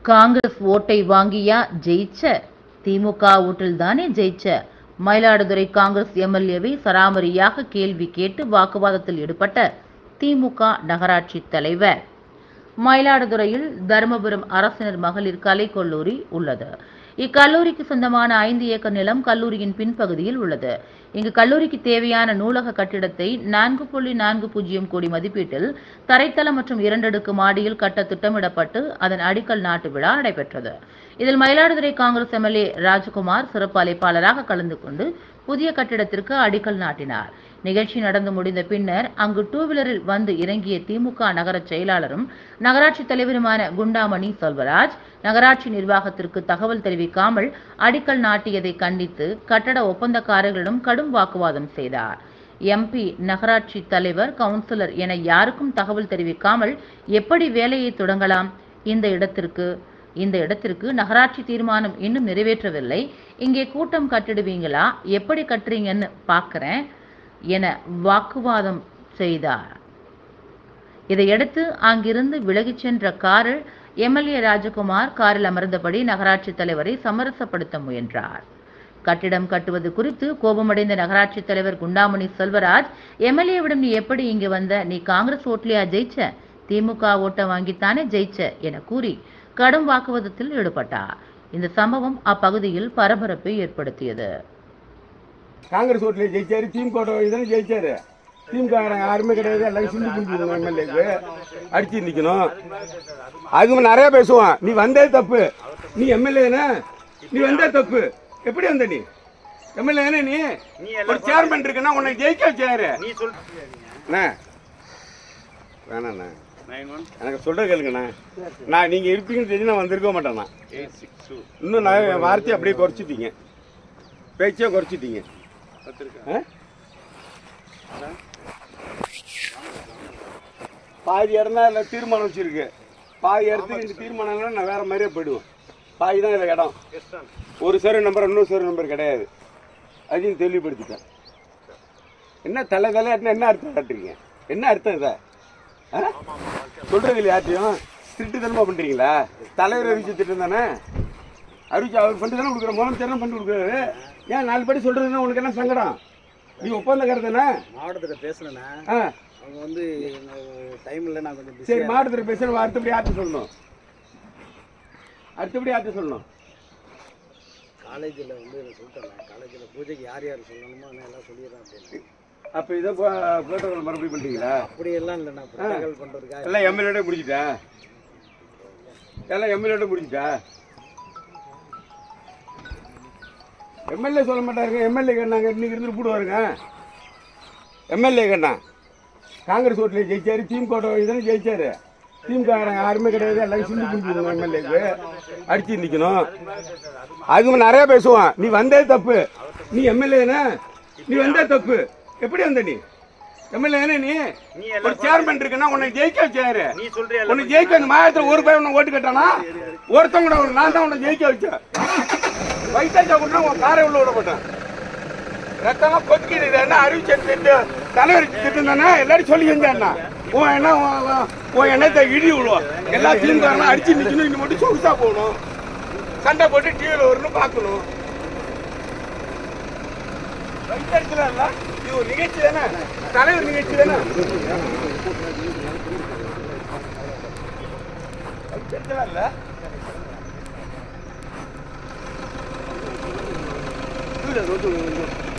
காங்கிரஸ் ஓட்டை வாங்கியா ஜெயிச்ச திமுக ஓட்டில் தானே ஜெயிச்ச மயிலாடுதுறை காங்கிரஸ் எம்எல்ஏவை சராமரியாக கேள்வி கேட்டு வாக்குவாதத்தில் ஈடுபட்ட திமுக நகராட்சி தலைவர் மயிலாடுதுறையில் தருமபுரம் அரசினர் மகளிர் கலைக் கல்லூரி உள்ளது இக்கல்லூரிக்கு சொந்தமான ஐந்து ஏக்கர் நிலம் கல்லூரியின் பின்பகுதியில் உள்ளது இங்கு கல்லூரிக்கு தேவையான நூலக கட்டிடத்தை நான்கு புள்ளி நான்கு பூஜ்ஜியம் கோடி மதிப்பீட்டில் தரைத்தளம் மற்றும் இரண்டடுக்கு மாடியில் கட்ட திட்டமிடப்பட்டு அதன் அடிக்கல் நாட்டு விழா நடைபெற்றது இதில் மயிலாடுதுறை காங்கிரஸ் எம்எல்ஏ ராஜகுமார் சிறப்பு அழைப்பாளராக கலந்து கொண்டு புதிய கட்டிடத்திற்கு அடிக்கல் நாட்டினார் நிகழ்ச்சி நடந்து முடிந்த பின்னர் அங்கு டூ வீலரில் வந்து இறங்கிய திமுக நகர செயலாளரும் நகராட்சி தலைவருமான குண்டாமணி செல்வராஜ் நகராட்சி நிர்வாகத்திற்கு தகவல் தெரிவிக்காமல் அடிக்கல் நாட்டியதை கண்டித்து கட்டட ஒப்பந்தக்காரர்களிடம் கடும் வாக்குவாதம் செய்தார் எம்பி நகராட்சி தலைவர் கவுன்சிலர் என யாருக்கும் தகவல் தெரிவிக்காமல் எப்படி வேலையை தொடங்கலாம் இந்த இடத்திற்கு இந்த இடத்திற்கு நகராட்சி தீர்மானம் இன்னும் நிறைவேற்றவில்லை இங்கே கூட்டம் கட்டிடுவீங்களா எப்படி கட்டுறீங்கன்னு பார்க்கறேன் என வாக்குவாதம் செய்தார் இதையடுத்து அங்கிருந்து விலகிச் சென்ற காரில் எம்எல்ஏ ராஜகுமார் காரில் அமர்ந்தபடி நகராட்சி தலைவரை சமரசப்படுத்த முயன்றார் கட்டிடம் கட்டுவது குறித்து கோபமடைந்த நகராட்சி தலைவர் குண்டாமணி செல்வராஜ் எம்எல்ஏவிடம் நீ எப்படி இங்கு வந்த நீ காங்கிரஸ் ஓட்லையா ஜெயிச்ச திமுக ஓட்டை வாங்கித்தானே ஜெயிச்ச என கூறி கடும் வாக்குவாதத்தில் ஈடுபட்டார் இந்த சம்பவம் அப்பகுதியில் பரபரப்பை ஏற்படுத்தியது காங்கிரஸ் ஓட்டுல ஜெயிச்சாரு திமுக இதெல்லாம் ஜெயிச்சாரு திமுக யாருமே கிடையாது எல்லாம் சிந்து புரிஞ்சுக்கணும் எம்எல்ஏக்கு அடிச்சு நிக்கணும் அதுக்கு நிறைய பேசுவான் நீ வந்தே தப்பு நீ எம்எல்ஏனா நீ வந்தே தப்பு எப்படி வந்த நீ எம்எல்ஏ நீ ஒரு சேர்மன் இருக்குன்னா உன்னை ஜெயிக்க வச்சாரு நீ சொல் அண்ணா வேணாண்ணா எனக்கு சொல்ற கேளுங்கண்ணா நான் நீங்க இருப்பீங்கன்னு தெரிஞ்சு நான் வந்திருக்க மாட்டேண்ணா எயிட் சிக்ஸ் டூ இன்னும் நான் என் வார்த்தையை அப்படியே குறைச்சிட்டீங்க பேச்சே குறைச்சிட்டீங்க ஆ? பாதி இடம் தான் இதில் தீர்மானம் வச்சிருக்கு பாதி இடத்துக்கு இந்த தீர்மானம்னா நான் வேற மாதிரியே போயிடுவேன் பாதி தான் இதில் இடம் ஒரு சர்வ நம்பர் இன்னொரு சர்வ நம்பர் கிடையாது அதையும் தெளிவுபடுத்திட்டேன் என்ன தலை தலையாட்டினா என்ன அர்த்தம் காட்டுறீங்க என்ன அர்த்தம் இதை ஆ? சொல்றது இல்லையா யார்ட்டையும் திருட்டு தனமா பண்றீங்களா தலைவர் அறிவிச்ச திட்டம் தானே அறிவிச்சு அவர் பண்ணி தானே கொடுக்குற முதலமைச்சர் தான் பண்ணி கொடுக்குறாரு ஏன் நாலு படி சொல்றதுன்னா உனக்கு என்ன சங்கடம் நீ ஒப்பந்தக்காரர் தானே மாவட்டத்தில் பேசுனேண்ணே ஆ அவங்க வந்து டைம் இல்லை நான் கொஞ்சம் சரி பிஸி மாவட்டத்தில் பேசணும் அடுத்தபடி யார்கிட்ட சொல்லணும் அடுத்தபடி யார்கிட்ட சொல்லணும் காலேஜில் வந்து நான் சொல்லிட்டேன் காலேஜில் பூஜைக்கு யார் யார் சொல்லணுமோ நான் எல்லாம் சொல்லிடுறேன் அப்படின்னு அப்போ இதை புரோட்டோகால் மறுபடியும் பண்ணுறீங்களா அப்படி எல்லாம் இல்லை நான் ப்ரோட்டோகால் பண்ணுறதுக்காக எல்லாம் எம்எல்ஏட முடிச்சிட்டா எல்லாம் எம்எல்ஏட முடிச்சிட்டா எம்எல்ஏ சொல்ல மாட்டாருங்க எம்எல்ஏ கண்ணாங்க இன்னைக்கு இருந்து போடுவாருங்க எம்எல்ஏ கண்ணா காங்கிரஸ் ஓட்டில் ஜெயிச்சாரு திமுக இதெல்லாம் ஜெயிச்சாரு திமுக யாருமே கிடையாது எல்லாம் சிந்து புரிஞ்சுக்கணும் எம்எல்ஏக்கு அடிச்சு நிக்கணும் அதுக்கு நிறைய பேசுவான் நீ வந்தே தப்பு நீ எம்எல்ஏனா நீ வந்தே தப்பு எப்படி வந்த நீ எம்எல்ஏ நீ ஒரு சேர்மன் இருக்குன்னா உன்னை ஜெயிக்க வச்சாரு நீ சொல்றியா உன்னை ஜெயிக்க அந்த மாயத்துல ஒரு பையன் உன்னை ஓட்டு கட்டானா ஒருத்தன் கூட உன்னை- நான் தான் உன்னை ஜெயிக்க வச்சேன் வைத்தாச்சா கூட உன் காரை உள்ள விட மாட்டேன் ரத்தம்லாம் கொத்திக்கிது இது என்ன அறிவிச்ச திட்டம் தலைவர் திட்டம் தானே எல்லாரும் சொல்லி செஞ்சாண்ணா உன் என்ன உன் உன்- உன் எண்ணத்தை இடி விழுவோம் எல்லா தீர்ந்தாரெல்லாம் அடிச்சு நிக்கணும் இன்னும் மட்டும் சொகுசா போகணும் சண்டை போட்டு டிவியில் வரணும் பார்க்கணும் வைத்தாச்சுலாம் இல்ல இது ஒரு நிகழ்ச்சி தானே தலைவர் நிகழ்ச்சி தானே வைத்தாச்சுலாம் இல்ல கீழே ரோட்டு